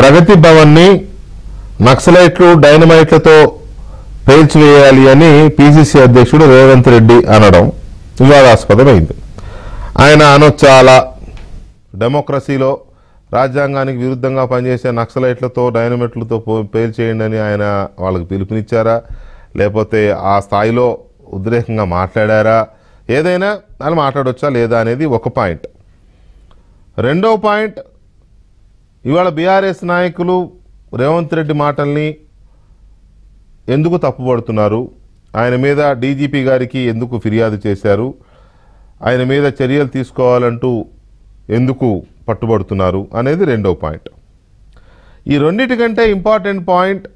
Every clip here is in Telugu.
ప్రగతి భవన్ని నక్సలైట్లు డైనమైట్లతో పేల్చివేయాలి అని పిసిసి అధ్యక్షుడు రేవంత్ రెడ్డి అనడం వివాదాస్పదమైంది ఆయన అనొచ్చాలా డెమోక్రసీలో రాజ్యాంగానికి విరుద్ధంగా పనిచేసే నక్సలైట్లతో డైనమైట్లతో పో- పేల్చేయండి అని ఆయన వాళ్ళకి పిలుపునిచ్చారా లేకపోతే ఆ స్థాయిలో ఉద్రేకంగా మాట్లాడారా ఏదైనా అని మాట్లాడొచ్చా లేదా అనేది ఒక పాయింట్ రెండో పాయింట్ ఇవాళ బీఆర్ఎస్ నాయకులు రేవంత్ రెడ్డి మాటల్ని ఎందుకు తప్పుపడుతున్నారు ఆయన మీద డీజీపీ గారికి ఎందుకు ఫిర్యాదు చేశారు ఆయన మీద చర్యలు తీసుకోవాలంటూ ఎందుకు పట్టుబడుతున్నారు అనేది రెండో పాయింట్ ఈ రెండిటికంటే ఇంపార్టెంట్ పాయింట్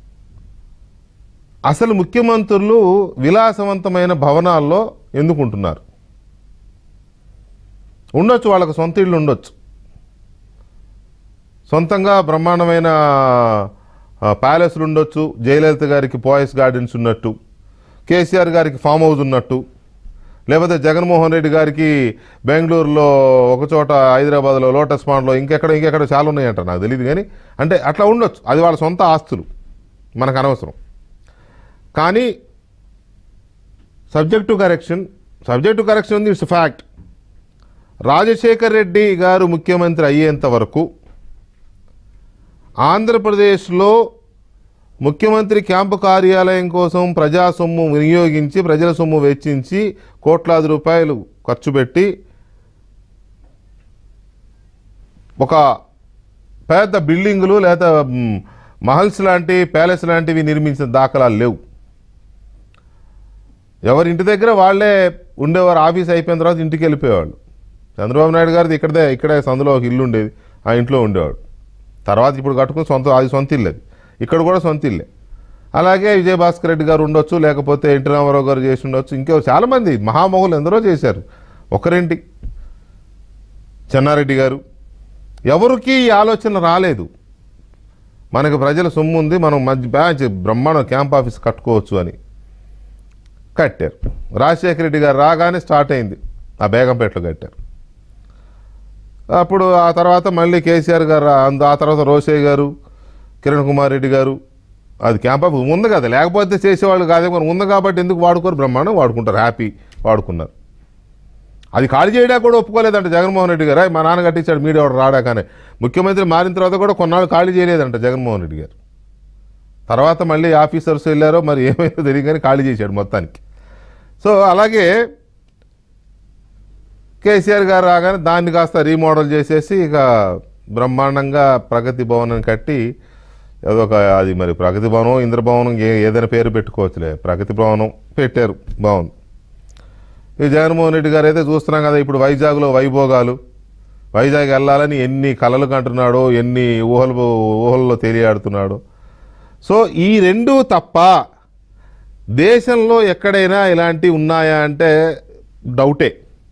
అసలు ముఖ్యమంత్రులు విలాసవంతమైన భవనాల్లో ఎందుకు ఉంటున్నారు ఉండొచ్చు వాళ్ళకు సొంత ఇళ్ళు ఉండొచ్చు సొంతంగా బ్రహ్మాండమైన ఆ, ప్యాలెస్లు ఉండొచ్చు జయలలిత గారికి పోయస్ గార్డెన్స్ ఉన్నట్టు కేసీఆర్ గారికి ఫామ్ హౌస్ ఉన్నట్టు లేకపోతే జగన్మోహన్ రెడ్డి గారికి బెంగళూరులో ఒకచోట హైదరాబాద్లో లోటస్ పాండ్లో ఇంకెక్కడ ఇంకెక్కడ చాలా ఉన్నాయంట నాకు తెలియదు కానీ అంటే అట్లా ఉండొచ్చు అది వాళ్ళ సొంత ఆస్తులు మనకు అనవసరం కానీ subject to correction subject to correction ఉంది ఇట్స్ ఫ్యాక్ట్ రాజశేఖర్ రెడ్డి గారు ముఖ్యమంత్రి అయ్యేంత వరకు ఆంధ్రప్రదేశ్లో ముఖ్యమంత్రి క్యాంపు కార్యాలయం కోసం ప్రజా సొమ్ము వినియోగించి ప్రజల సొమ్ము వెచ్చించి కోట్లాది రూపాయలు ఖర్చు పెట్టి ఒక పెద్ద బిల్డింగులు లేదా మ్, మహల్స్ లాంటి ప్యాలెస్ లాంటివి నిర్మించిన దాఖలాలు లేవు ఎవరి ఇంటి దగ్గర వాళ్ళే ఉండేవారు ఆఫీస్ అయిపోయిన తర్వాత ఇంటికి వెళ్ళిపోయేవాళ్ళు చంద్రబాబు నాయుడు గారిది ఇక్కడే ఇక్కడే సందులో ఒక ఇల్లు ఉండేది ఆ ఇంట్లో ఉండేవాడు తర్వాత ఇప్పుడు కట్టుకుని సొంత అది సొంత ఇల్లు అది ఇక్కడ కూడా సొంత ఇల్లే అలాగే విజయభాస్కర్ రెడ్డి గారు ఉండొచ్చు లేకపోతే ఎన్టీ రామారావు గారు చేసి ఉండొచ్చు ఇంకో చాలామంది మహామహులు ఎందరో చేశారు ఒకరేంటి చెన్నారెడ్డి గారు ఎవరికి ఈ ఆలోచన రాలేదు మనకు ప్రజల సొమ్ము ఉంది మనం మధ్య బ్యాచ్ బ్రహ్మాండం క్యాంప్ ఆఫీస్ కట్టుకోవచ్చు అని కట్టారు రాజశేఖర రెడ్డి గారు రాగానే స్టార్ట్ అయింది ఆ బేగంపేటలో కట్టారు అప్పుడు ఆ తర్వాత మళ్ళీ కేసీఆర్ గారు రా- అంద- ఆ తర్వాత రోషయ్య గారు కిరణ్ కుమార్ రెడ్డి గారు అది క్యాంప్ ఆఫీస్ ఉంది కదా లేకపోతే చేసేవాళ్ళు కాదే మరి ఉంది కాబట్టి ఎందుకు వాడుకోరు బ్రహ్మాండం వాడుకుంటారు హ్యాపీ వాడుకున్నారు అది ఖాళీ చేయడానికి కూడా ఒప్పుకోలేదంట జగన్మోహన్ రెడ్డి గారు "ఏయ్, మా నాన్న కట్టించాడు మీడియా వాడు రాడా కానీ ముఖ్యమంత్రి మారిన తర్వాత కూడా కొన్నాళ్ళు ఖాళీ చేయలేదంట జగన్మోహన్ రెడ్డి గారు తర్వాత మళ్ళీ ఆఫీసర్స్ వెళ్ళారో మరి ఏమైందో తెలియదు కానీ ఖాళీ చేశాడు మొత్తానికి సో అలాగే కేసీఆర్ గారు రాగానే దాన్ని కాస్త రీమోడల్ చేసేసి ఇక బ్రహ్మాండంగా ప్రగతి భవనం కట్టి ఏదో ఒక అది మరి ప్రగతి భవనం ఇంద్రభవనం ఏ ఏదైనా పేరు పెట్టుకోవచ్చులే ప్రగతి భవనం పెట్టారు బాగుంది ఈ జగన్మోహన్ రెడ్డి గారు అయితే చూస్తున్నాం కదా ఇప్పుడు వైజాగ్లో వైభోగాలు వైజాగ్ వెళ్ళాలని ఎన్ని కలలు కంటున్నాడో ఎన్ని ఊహలు ఊహల్లో తేలియాడుతున్నాడో సో ఈ రెండు తప్ప దేశంలో ఎక్కడైనా ఇలాంటివి ఉన్నాయా అంటే డౌటే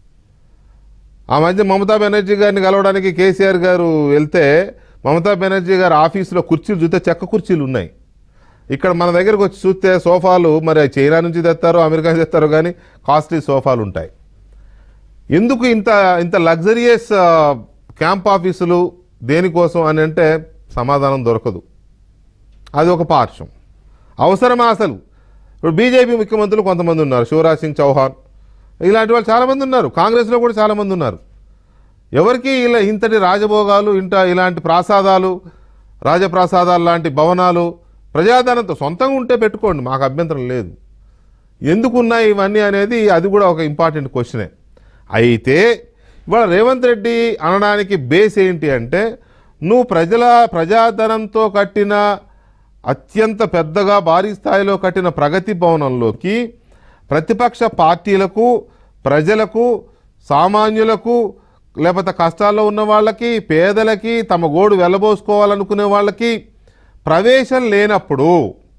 ఆ మధ్య మమతా బెనర్జీ గారిని కలవడానికి కేసీఆర్ గారు వెళ్తే మమతా బెనర్జీ గారు ఆఫీసులో కుర్చీలు చూస్తే చెక్క కుర్చీలు ఉన్నాయి ఇక్కడ మన దగ్గరకు వచ్చి చూస్తే సోఫాలు మరి అవి చైనా నుంచి తెస్తారో అమెరికా నుంచి తెస్తారో కానీ కాస్ట్లీ సోఫాలు ఉంటాయి ఎందుకు ఇంత ఇంత లగ్జరియస్ క్యాంప్ ఆఫీసులు దేనికోసం అని అంటే సమాధానం దొరకదు అది ఒక పార్శ్వం అవసరమా అసలు ఇప్పుడు బీజేపీ ముఖ్యమంత్రులు కొంతమంది ఉన్నారు శివరాజ్ సింగ్ చౌహాన్ ఇలాంటి వాళ్ళు చాలామంది ఉన్నారు కాంగ్రెస్లో కూడా చాలామంది ఉన్నారు ఎవరికి ఇలా ఇంతటి రాజభోగాలు ఇంత ఇలాంటి ప్రాసాదాలు రాజప్రాసాదాలు లాంటి భవనాలు ప్రజాధనంతో సొంతంగా ఉంటే పెట్టుకోండి మాకు అభ్యంతరం లేదు ఎందుకు ఉన్నాయి ఇవన్నీ అనేది అది కూడా ఒక ఇంపార్టెంట్ క్వశ్చనే అయితే ఇవాళ రేవంత్ రెడ్డి అనడానికి బేస్ ఏంటి అంటే నువ్వు ప్రజల ప్రజాధనంతో కట్టిన అత్యంత పెద్దగా భారీ స్థాయిలో కట్టిన ప్రగతి భవనంలోకి ప్రతిపక్ష పార్టీలకు ప్రజలకు సామాన్యులకు లేకపోతే కష్టాల్లో ఉన్న వాళ్ళకి పేదలకి తమ గోడు వెళ్ళబోసుకోవాలనుకునే వాళ్ళకి ప్రవేశం లేనప్పుడు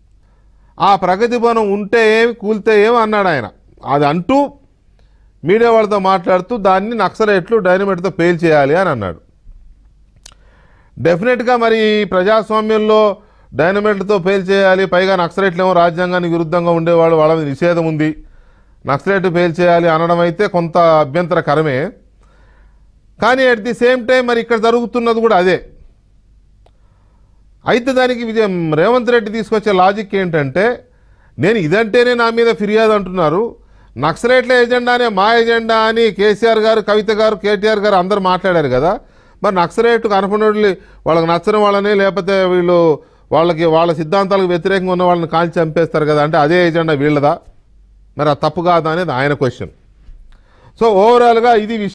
ఆ ప్రగతి భవనం ఉంటే ఏమి కూలితే ఏమి అన్నాడు ఆయన అది అంటూ మీడియా వాళ్ళతో మాట్లాడుతూ దాన్ని నక్సలైట్లు డైనమైట్తో పేల్చేయాలి అని అన్నాడు డెఫినెట్గా మరి ఈ ప్రజాస్వామ్యంలో డైనమైట్లతో పేల్చేయాలి పైగా నక్సలైట్లు ఏమో రాజ్యాంగానికి విరుద్ధంగా ఉండేవాళ్ళు వాళ్ళ మీద నిషేధం ఉంది నక్సలైట్ పేల్చేయాలి అనడం అయితే కొంత అభ్యంతరకరమే కానీ అట్ ది సేమ్ టైం మరి ఇక్కడ జరుగుతున్నది కూడా అదే అయితే దానికి విజయం రేవంత్ రెడ్డి తీసుకొచ్చే లాజిక్ ఏంటంటే నేను ఇదంటేనే నా మీద ఫిర్యాదు అంటున్నారు నక్సలైట్ల ఎజెండానే మా ఎజెండా అని కేసీఆర్ గారు కవిత గారు కేటీఆర్ గారు అందరూ మాట్లాడారు కదా మరి నక్సలైట్ కనపడి వాళ్ళకి నచ్చని వాళ్ళని లేకపోతే వీళ్ళు వాళ్ళకి వాళ్ళ సిద్ధాంతాలకు వ్యతిరేకంగా ఉన్న వాళ్ళని కాల్చి చంపేస్తారు కదా అంటే అదే ఎజెండా వీళ్ళదా మరి అది తప్పు కాదా అనేది ఆయన క్వశ్చన్ సో ఓవరాల్గా ఇది విషయం